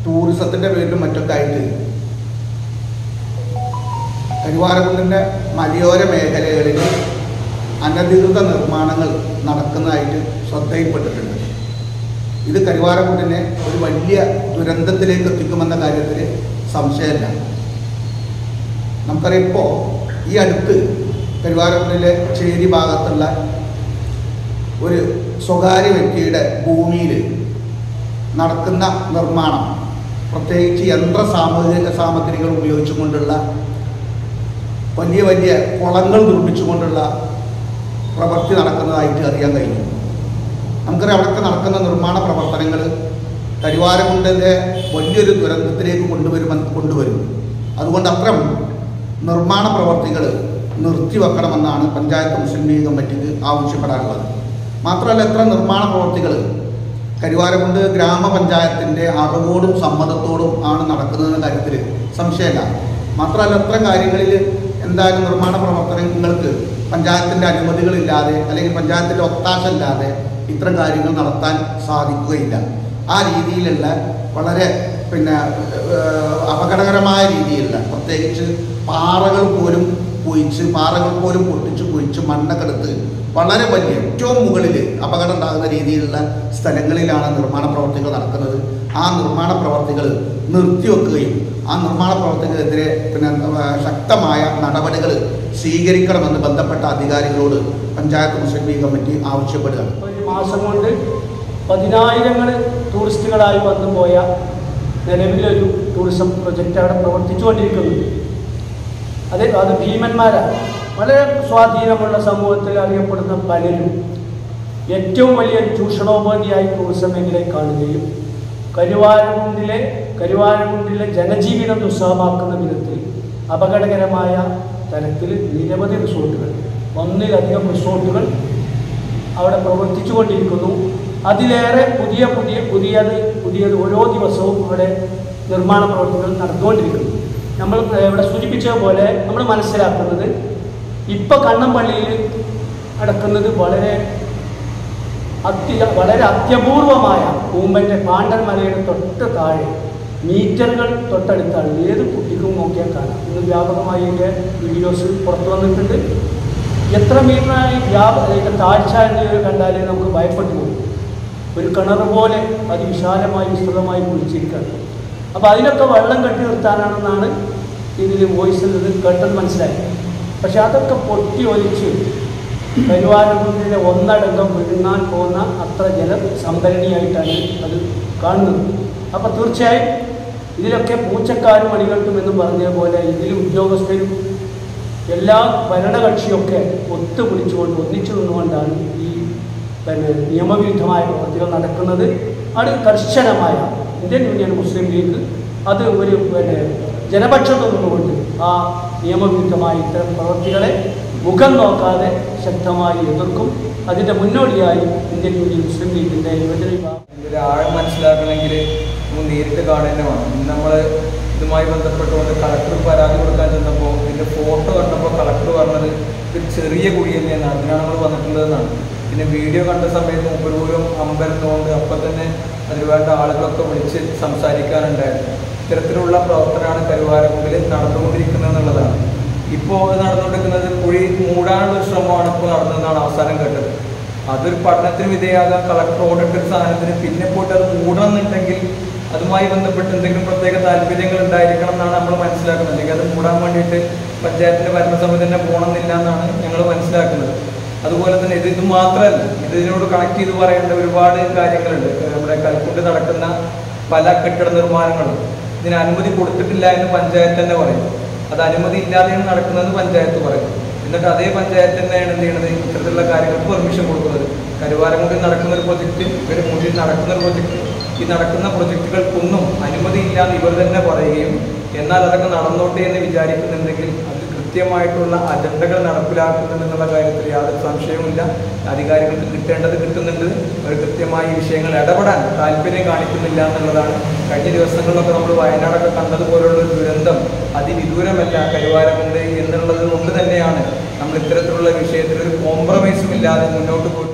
ടൂറിസത്തിൻ്റെ പേരിലും മറ്റൊക്കെ ആയിട്ട് കരുവാരക്കുണ്ടിൻ്റെ മലയോര മേഖലകളിൽ അനധികൃത നിർമ്മാണങ്ങൾ നടക്കുന്നതായിട്ട് ശ്രദ്ധയിൽപ്പെട്ടിട്ടുണ്ട് ഇത് കരുവാരക്കുണ്ടിനെ ഒരു വലിയ ദുരന്തത്തിലേക്ക് എത്തിക്കുമെന്ന കാര്യത്തിൽ സംശയമില്ല നമുക്കറിയാം ഇപ്പോൾ ഈ അടുത്ത് കരുവാരക്കുണ്ടിലെ ചേരി ഭാഗത്തുള്ള ഒരു സ്വകാര്യ വ്യക്തിയുടെ ഭൂമിയിൽ നടക്കുന്ന നിർമ്മാണം പ്രത്യേകിച്ച് യന്ത്ര സാമഗ്രി സാമഗ്രികൾ ഉപയോഗിച്ചുകൊണ്ടുള്ള വലിയ വലിയ കുളങ്ങൾ നിർമ്മിച്ചുകൊണ്ടുള്ള പ്രവൃത്തി നടക്കുന്നതായിട്ട് അറിയാൻ കഴിഞ്ഞു നമുക്കറിയാം അവിടെയൊക്കെ നടക്കുന്ന നിർമ്മാണ പ്രവർത്തനങ്ങൾ കരിവാരകുണ്ടിൻ്റെ വലിയൊരു ദുരന്തത്തിലേക്ക് കൊണ്ടുവരുമെന്ന് കൊണ്ടുവരും അതുകൊണ്ട് അത്തരം നിർമ്മാണ പ്രവർത്തികൾ നിർത്തിവെക്കണമെന്നാണ് പഞ്ചായത്ത് മുസ്ലിം ലീഗ് കമ്മിറ്റിക്ക് ആവശ്യപ്പെടാനുള്ളത് മാത്രമല്ല എത്ര നിർമ്മാണ പ്രവർത്തികൾ കരുവാരക്കുണ്ട് ഗ്രാമപഞ്ചായത്തിൻ്റെ അറിവോടും സമ്മതത്തോടും ആണ് നടക്കുന്നതെന്ന കാര്യത്തിൽ സംശയമില്ല മാത്രമല്ല അത്തരം കാര്യങ്ങളിൽ എന്തായാലും നിർമ്മാണ പ്രവർത്തനങ്ങൾക്ക് പഞ്ചായത്തിൻ്റെ അനുമതികളില്ലാതെ അല്ലെങ്കിൽ പഞ്ചായത്തിൻ്റെ ഒത്താശ ഇല്ലാതെ ഇത്തരം കാര്യങ്ങൾ നടത്താൻ സാധിക്കുകയില്ല ആ രീതിയിലുള്ള വളരെ പിന്നെ ഏഹ്, അപകടകരമായ രീതിയിലുള്ള പ്രത്യേകിച്ച് പാറകൾ പോലും കുഴിച്ച് പാറകൾ പോലും പൊട്ടിച്ച് കുഴിച്ച് മണ്ണൊക്കെ എടുത്ത് വളരെ വലിയ ഏറ്റവും മുകളിൽ അപകടം ഉണ്ടാകുന്ന രീതിയിലുള്ള സ്ഥലങ്ങളിലാണ് നിർമ്മാണ പ്രവർത്തികൾ നടക്കുന്നത് ആ നിർമ്മാണ പ്രവർത്തികൾ നിർത്തിവെക്കുകയും ആ നിർമ്മാണ പ്രവർത്തികൾക്കെതിരെ പിന്നെ ആ, ശക്തമായ നടപടികൾ സ്വീകരിക്കണമെന്ന് ബന്ധപ്പെട്ട അധികാരികളോട് പഞ്ചായത്ത് മുസ്ലിം ലീഗ് കമ്മിറ്റി ആവശ്യപ്പെടുകയാണ് ഒരു മാസം കൊണ്ട് പതിനായിരങ്ങൾ ടൂറിസ്റ്റുകളായി വന്നു പോയ നിലവിലൊരു ടൂറിസം പ്രൊജക്റ്റ് അവിടെ പ്രവർത്തിച്ചുകൊണ്ടിരിക്കുന്നുണ്ട് അത് അത് ഭീമന്മാരാണ് വളരെ സ്വാധീനമുള്ള സമൂഹത്തിൽ അറിയപ്പെടുന്ന പലരും ഏറ്റവും വലിയ ചൂഷണോപാധിയായി ടൂറിസം മേഖലയെ കാണുകയും കരുവാരകുണ്ടിലെ കരുവാരകുണ്ടിലെ ജനജീവിതം ദുസ്സഹമാക്കുന്ന വിധത്തിൽ അപകടകരമായ തരത്തിൽ നിരവധി റിസോർട്ടുകൾ ഒന്നിലധികം റിസോർട്ടുകൾ അവിടെ പ്രവർത്തിച്ചു കൊണ്ടിരിക്കുന്നു അതിലേറെ പുതിയ പുതിയ പുതിയത് പുതിയത് ഓരോ ദിവസവും അവിടെ നിർമ്മാണ പ്രവർത്തികൾ നടന്നുകൊണ്ടിരിക്കുന്നു നമ്മൾ ഇവിടെ സൂചിപ്പിച്ചതുപോലെ നമ്മൾ മനസ്സിലാക്കുന്നത് ഇപ്പം കണ്ണമ്പള്ളിയിൽ നടക്കുന്നത് വളരെ അത്യ വളരെ അത്യപൂർവമായ കൂമ്പൻ്റെ പാണ്ടൻ മലയുടെ തൊട്ട് താഴെ മീറ്ററുകൾ തൊട്ടടുത്താണ് ഏത് കുട്ടിക്കും നോക്കിയാൽ കാണാം ഇന്ന് വ്യാപകമായി ഇതിൻ്റെ വീഡിയോസ് പുറത്തു വന്നിട്ടുണ്ട് എത്ര മീറ്ററായി വ്യാപ ഇതിൻ്റെ താഴ്ച എന്ന് കണ്ടാൽ നമുക്ക് ഭയപ്പെട്ടു പോകും ഒരു കിണർ പോലെ അതിവിശാലമായി വിസ്തൃതമായി കുളിച്ചിരിക്കുകയാണ് അപ്പോൾ അതിനൊക്കെ വെള്ളം കെട്ടി നിർത്താനാണെന്നാണ് ഇതിൽ വോയിസിൽ ഇത് കേട്ടത് മനസ്സിലായി പക്ഷെ അതൊക്കെ പൊട്ടി ഒലിച്ച് കരുവാരക്കുണ്ടിലെ ഒന്നടങ്കം വിഴുങ്ങാൻ പോകുന്ന അത്ര ജല സംഭരണിയായിട്ടാണ് അത് കാണുന്നത് അപ്പോൾ തീർച്ചയായും ഇതിലൊക്കെ പൂച്ചക്കാരും മണികൾക്കും എന്ന് പറഞ്ഞതുപോലെ ഇതിൽ ഉദ്യോഗസ്ഥരും എല്ലാ ഭരണകക്ഷിയൊക്കെ ഒത്തുപിടിച്ചുകൊണ്ട് ഒന്നിച്ചു നിന്നുകൊണ്ടാണ് ഈ പിന്നെ നിയമവിരുദ്ധമായ പ്രവൃത്തികൾ നടക്കുന്നത് അത് കർശനമായ ഇന്ത്യൻ യൂണിയൻ മുസ്ലിം ലീഗ് അത് ഒരു പിന്നെ ജനപക്ഷത്ത് നിന്നുകൊണ്ട് ആ നിയമവിരുദ്ധമായ ഇത്തരം പ്രവൃത്തികളെ മുഖം നോക്കാതെ ശക്തമായി എതിർക്കും അതിൻ്റെ മുന്നോടിയായി ഇന്ത്യൻ യൂണിയൻ മുസ്ലിം ലീഗിൻ്റെ യുവജന വിഭാഗം ഇതിൻ്റെ ആഴം മനസ്സിലാക്കണമെങ്കിൽ നമ്മൾ നേരിട്ട് കാണുക വേണം ഇന്ന് നമ്മൾ ഇതുമായി ബന്ധപ്പെട്ടുകൊണ്ട് കളക്ടർ പരാതി കൊടുക്കാൻ ചെന്നപ്പോൾ ഇതിൻ്റെ ഫോട്ടോ കണ്ടപ്പോൾ കളക്ടർ പറഞ്ഞത് ഒരു ചെറിയ കുഴി തന്നെയാണ് അതിനാണ് നമ്മൾ വന്നിട്ടുള്ളതെന്നാണ് പിന്നെ വീഡിയോ കണ്ട സമയത്ത് മുപ്പരൂരം അമ്പരന്നുകൊണ്ട് അപ്പം തന്നെ അതിൽ വേണ്ട ആളുകളൊക്കെ വിളിച്ച് സംസാരിക്കാനുണ്ടായിരുന്നു ഇത്തരത്തിലുള്ള പ്രവർത്തനമാണ് കരുവാരക്കുണ്ടിൽ നടന്നുകൊണ്ടിരിക്കുന്നത് എന്നുള്ളതാണ് ഇപ്പോൾ നടന്നുകൊണ്ടിരിക്കുന്നത് കുഴി മൂടാനുള്ള ഒരു ശ്രമമാണ് ഇപ്പോൾ നടന്നതെന്നാണ് അവസാനം കേട്ടത് അതൊരു പഠനത്തിന് വിധേയമാകാൻ കളക്ടർ ഓഡിറ്റ് ഒരു സാധനത്തിന് പിന്നെ പോയിട്ട് അത് മൂടണമെന്നുണ്ടെങ്കിൽ അതുമായി ബന്ധപ്പെട്ട് എന്തെങ്കിലും പ്രത്യേക താല്പര്യങ്ങൾ ഉണ്ടായിരിക്കണം എന്നാണ് നമ്മൾ മനസ്സിലാക്കുന്നത് അല്ലെങ്കിൽ അത് മൂടാൻ വേണ്ടിയിട്ട് പഞ്ചായത്തിന്റെ ഭരണസമിതി തന്നെ പോകണമെന്നില്ല എന്നാണ് ഞങ്ങൾ മനസ്സിലാക്കുന്നത് അതുപോലെ തന്നെ ഇത് ഇത് മാത്രമല്ല ഇത് ഇതിനോട് കണക്ട് ചെയ്ത് പറയേണ്ട ഒരുപാട് കാര്യങ്ങളുണ്ട് നമ്മുടെ കൽക്കുണ്ട് നടക്കുന്ന പല കെട്ടിട നിർമ്മാണങ്ങളും ഇതിന് അനുമതി കൊടുത്തിട്ടില്ല എന്ന് പഞ്ചായത്ത് തന്നെ പറയും അത് അനുമതി ഇല്ലാതെയാണ് നടക്കുന്നതെന്ന് പഞ്ചായത്ത് പറയും എന്നിട്ട് അതേ പഞ്ചായത്ത് തന്നെയാണ് എന്ത് ചെയ്യുന്നത് ഇത്തരത്തിലുള്ള കാര്യങ്ങൾക്ക് പെർമിഷൻ കൊടുക്കുന്നത് കരുവാരമുടി നടക്കുന്ന ഒരു പ്രൊജക്റ്റ് ഇവർ മുന്നിൽ നടക്കുന്ന ഒരു പ്രൊജക്റ്റ് ഈ നടക്കുന്ന പ്രൊജക്റ്റുകൾക്കൊന്നും അനുമതി ഇല്ലാന്ന് ഇവർ തന്നെ പറയുകയും എന്നാൽ അതൊക്കെ നടന്നോട്ടെ എന്ന് വിചാരിക്കുന്നുണ്ടെങ്കിൽ അത് കൃത്യമായിട്ടുള്ള അജണ്ടകൾ നടപ്പിലാക്കുന്നുണ്ടെന്നുള്ള കാര്യത്തിൽ യാതൊരു സംശയവുമില്ല അധികാരികൾക്ക് കിട്ടേണ്ടത് കിട്ടുന്നുണ്ട് അവർ കൃത്യമായി ഈ വിഷയങ്ങൾ ഇടപെടാൻ താല്പര്യം കാണിക്കുന്നില്ല എന്നുള്ളതാണ് കഴിഞ്ഞ ദിവസങ്ങളിലൊക്കെ നമ്മൾ വയനാടൊക്കെ കണ്ടതുപോലുള്ള ഒരു ദുരന്തം അതിവിദൂരമല്ല കരുവാരമുണ്ട് എന്നുള്ളത് കൊണ്ട് തന്നെയാണ് നമ്മൾ ഇത്തരത്തിലുള്ള വിഷയത്തിൽ ഒരു കോംപ്രമൈസും ഇല്ലാതെ മുന്നോട്ട് പോയിട്ട്